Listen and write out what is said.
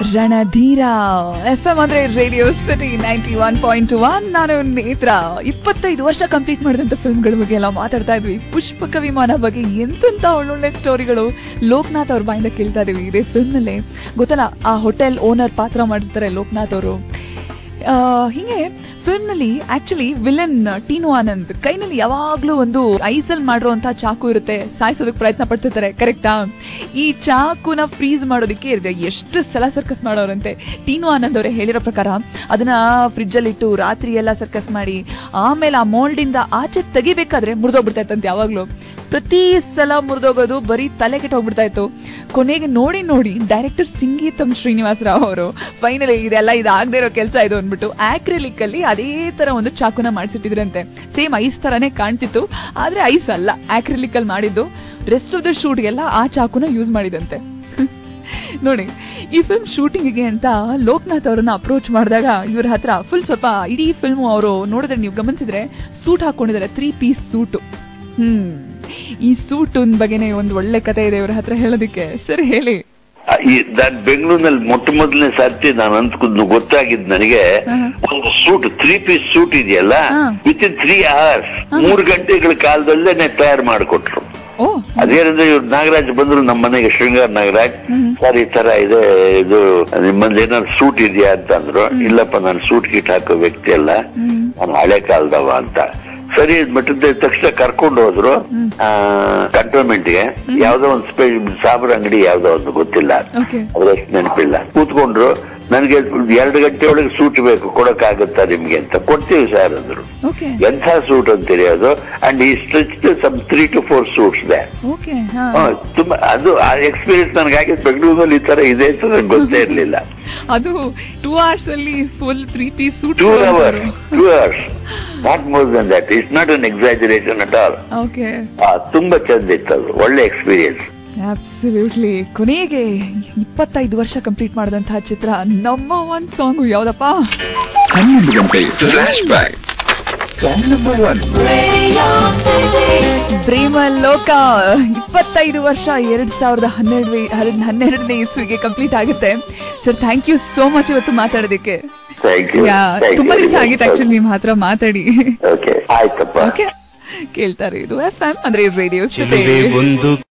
Ranadheera F M ಅಂದ್ರೆ Radio City ninety one point one ನಾನು ನೇತ್ರ ಇಪ್ಪತ್ತೈದು ವರ್ಷ ಕಂಪ್ಲೀಟ್ ಮಾಡಿದಂತ ಫಿಲ್ಮ್ಗಳ ಬಗ್ಗೆ ಎಲ್ಲ ಮಾತಾಡ್ತಾ ಇದ್ವಿ ಪುಷ್ಪಕ ವಿಮಾನ ಬಗ್ಗೆ ಎಂತೆಂತ ಒಳ್ಳೊಳ್ಳೆ ಸ್ಟೋರಿಗಳು ಲೋಕನಾಥ್ ಅವ್ರ ಬಾಯಿಂದ ಕೇಳ್ತಾ ಇದೀವಿ ಇದೇ ಫಿಲ್ಮ್ ನಲ್ಲಿ ಗೊತ್ತಲ್ಲ ಆ ಹೋಟೆಲ್ ಓನರ್ ಪಾತ್ರ ಮಾಡಿರ್ತಾರೆ ಲೋಕನಾಥ್ ಅವರು ಆ, ಹೀಗೆ ಫಿಲ್ಮ್ ನಲ್ಲಿ ಆಕ್ಚುಲಿ ವಿಲನ್ ಟೀನು ಆನಂದ್ ಕೈನಲ್ಲಿ ಯಾವಾಗ್ಲೂ ಒಂದು ಐಸಲ್ ಮಾಡಿರುವಂತ ಚಾಕು ಇರುತ್ತೆ ಸಾಯಿಸೋದಕ್ಕೆ ಪ್ರಯತ್ನ ಪಡ್ತಿರ್ತಾರೆ ಕರೆಕ್ಟಾ ಈ ಚಾಕುನ ಫ್ರೀಸ್ ಮಾಡೋದಕ್ಕೆ ಇದೆ ಎಷ್ಟು ಸಲ ಸರ್ಕಸ್ ಮಾಡೋರಂತೆ ಟೀನು ಆನಂದ್ ಅವರೇ ಹೇಳಿರೋ ಪ್ರಕಾರ ಅದನ್ನ ಫ್ರಿಡ್ಜ್ ಅಲ್ಲಿ ಇಟ್ಟು ರಾತ್ರಿ ಎಲ್ಲ ಸರ್ಕಸ್ ಮಾಡಿ ಆಮೇಲೆ ಆ ಮೋಲ್ಡ್ ಇಂದ ಆಚೆ ತೆಗಿಬೇಕಾದ್ರೆ ಮುರಿದೋಗ್ಬಿಡ್ತಾ ಇತ್ತಂತೆ ಯಾವಾಗ್ಲೂ ಪ್ರತಿ ಸಲ ಮುರಿದೋಗೋದು ಬರೀ ತಲೆ ಕೆಟ್ಟು ಹೋಗ್ಬಿಡ್ತಾ ಇತ್ತು ಕೊನೆಗೆ ನೋಡಿ ನೋಡಿ ಡೈರೆಕ್ಟರ್ ಸಂಗೀತಂ ಶ್ರೀನಿವಾಸ ರಾವ್ ಅವರು ಫೈನಲಿ ಇದೆಲ್ಲ ಇದಾಗದೇ ಇರೋ ಕೆಲಸ ಇದು ಅಂದ್ಬಿಟ್ಟು ಆಕ್ರಿಲಿಕ್ ಅಲ್ಲಿ ಅದೇ ತರ ಒಂದು ಚಾಕುನ ಮಾಡಿಸಿಟ್ಟಿದ್ರಂತೆ ಸೇಮ್ ಐಸ್ ತರಾನೇ ಕಾಣ್ತಿತ್ತು ಆದ್ರೆ ಐಸ್ ಅಲ್ಲ ಆಕ್ರಿಲಿಕ್ ಅಲ್ಲಿ ಮಾಡಿದ್ದು ರೆಸ್ಟ್ ಆಫ್ ದ ಶೂಟ್ ಎಲ್ಲ ಆ ಚಾಕುನ ಯೂಸ್ ಮಾಡಿದಂತೆ ನೋಡಿ ಈ ಫಿಲ್ಮ್ ಶೂಟಿಂಗಿಗೆ ಅಂತ ಲೋಕನಾಥ್ ಅವರನ್ನ ಅಪ್ರೋಚ್ ಮಾಡಿದಾಗ ಇವ್ರ ಹತ್ರ ಫುಲ್ ಸ್ವಲ್ಪ ಇಡೀ ಫಿಲ್ಮ್ ಅವರು ನೋಡಿದ್ರೆ ನೀವು ಗಮನಿಸಿದ್ರೆ ಸೂಟ್ ಹಾಕೊಂಡಿದ್ದಾರೆ ತ್ರೀ ಪೀಸ್ ಸೂಟು ಹ್ಮ್ ಈ ಸೂಟ್ ಬಗ್ಗೆನೇ ಒಂದು ಒಳ್ಳೆ ಕತೆ ಇದೆ ಇವ್ರ ಹತ್ರ ಹೇಳೋದಕ್ಕೆ ಸರಿ ಹೇಳಿ ಆ, ಈ ನಾನ್ ಬೆಂಗಳೂರಿನಲ್ಲಿ ಮೊಟ್ಟ ಮೊದಲನೇ ಸರ್ತಿ ನಾನು ಅಂದ್ಕೊಂಡು ಗೊತ್ತಾಗಿದ್ ನನಗೆ ಆಹಾ. ಒಂದು ಸೂಟ್ ತ್ರೀ ಪೀಸ್ ಸೂಟ್ ಇದೆಯಲ್ಲ ಹಾ. ವಿತ್ ಇನ್ ತ್ರೀ ಅವರ್ಸ್ ಆಹಾ. ಮೂರು ಗಂಟೆಗಳ ಕಾಲದಲ್ಲೇ ತಯಾರು ಮಾಡಿಕೊಟ್ರು ಓ ಅದೇನಂದ್ರೆ ಇವ್ರು ನಾಗರಾಜ್ ಬಂದ್ರು ನಮ್ಮ ಮನೆಗೆ ಶೃಂಗಾರ್ ನಾಗರಾಜ್ ಹ್ಮ್. ಸರ್ ಈ ತರ ಇದೆ ಇದು ನಿಮ್ಮಲ್ಲಿ ಏನಾದ್ರು ಸೂಟ್ ಇದೆಯಾ ಅಂತ ಅಂದ್ರು ಇಲ್ಲಪ್ಪ ನಾನು ಸೂಟ್ ಗಿಟ್ ಹಾಕೋ ವ್ಯಕ್ತಿ ಅಲ್ಲ ಹ್ಮ್ ನಾನು ಹಳೆ ಕಾಲದವ ಅಂತ ಸರಿ ಮಟ್ಟದ ತಕ್ಷಣ ಕರ್ಕೊಂಡು ಹೋದ್ರು ಹ್ಮ್. ಕಂಟೋನ್ಮೆಂಟ್ಗೆ ಯಾವ್ದೋ ಒಂದು ಸ್ಪೇ ಸಾಬ್ರ ಅಂಗಡಿ ಯಾವ್ದೋ ಒಂದು ಗೊತ್ತಿಲ್ಲ ಓಕೆ ಅದ್ರಷ್ಟು ನೆನಪಿಲ್ಲ ಕೂತ್ಕೊಂಡ್ರು ನನಗೆ ಎರಡು ಗಂಟೆ ಒಳಗೆ ಸೂಟ್ ಬೇಕು ಕೊಡಕ್ಕಾಗುತ್ತಾ ನಿಮ್ಗೆ ಅಂತ ಕೊಡ್ತೀವಿ ಸರ್ ಅಂದ್ರು ಓಕೆ ಎಂಥ ಸೂಟ್ ಅಂತೀರಿ ಅದು ಅಂಡ್ ಈ stitch some three to four suits they okay ಹಾ ತುಂಬಾ ಅದು ಆ ಎಕ್ಸ್ಪೀರಿಯನ್ಸ್ ನನಗೆ ಬೆಂಗಳೂರಲ್ಲಿ ಈ ತರ ಇದೆ ಅಂತ ನನಗೆ ಗೊತ್ತೇ ಇರ್ಲಿಲ್ಲ ಅದು ಟೂ ಅವರ್ಸ್ ಅಲ್ಲಿ full three piece suit two hours two hours not more than that it's not an exaggeration at all okay ತುಂಬಾ ಚಂದ ಇತ್ತು ಅದು ಒಳ್ಳೆ ಎಕ್ಸ್ಪೀರಿಯನ್ಸ್ ಅಬ್ಸಲ್ಯೂಟ್ಲಿ ಕೊನೆಗೆ ಇಪ್ಪತ್ತೈದು ವರ್ಷ ಕಂಪ್ಲೀಟ್ ಮಾಡಿದಂತಹ ಚಿತ್ರ ನಮ್ಮ ಒನ್ ಸಾಂಗು ಯಾವ್ದಪ್ಪ ಹನ್ನೊಂದು ಗಂಟೆ flashback song number one Prema Loka ಇಪ್ಪತ್ತೈದು ವರ್ಷ ಎರಡ್ ಸಾವಿರದ ಹನ್ನೆರಡು ಹನ್ನೆರಡನೇ ಇಸ್ವಿಗೆ ಕಂಪ್ಲೀಟ್ ಆಗುತ್ತೆ sir thank you so much ಇವತ್ತು ಮಾತಾಡೋದಕ್ಕೆ ಥ್ಯಾಂಕ್ ಯು ಯಾ ತುಂಬಾ ದಿವಸ ಆಗಿತ್ತು ಆಕ್ಚುಲಿ ನಿಮ್ ಹತ್ರ ಮಾತಾಡಿ ಓಕೆ ಆಯ್ತಪ್ಪ ಓಕೆ ಕೇಳ್ತಾರೆ ಇದು ಎಫ್ ಎಂ ಅಂದ್ರೆ ರೇಡಿಯೋ ಚೆಲುವೆ ಒಂದು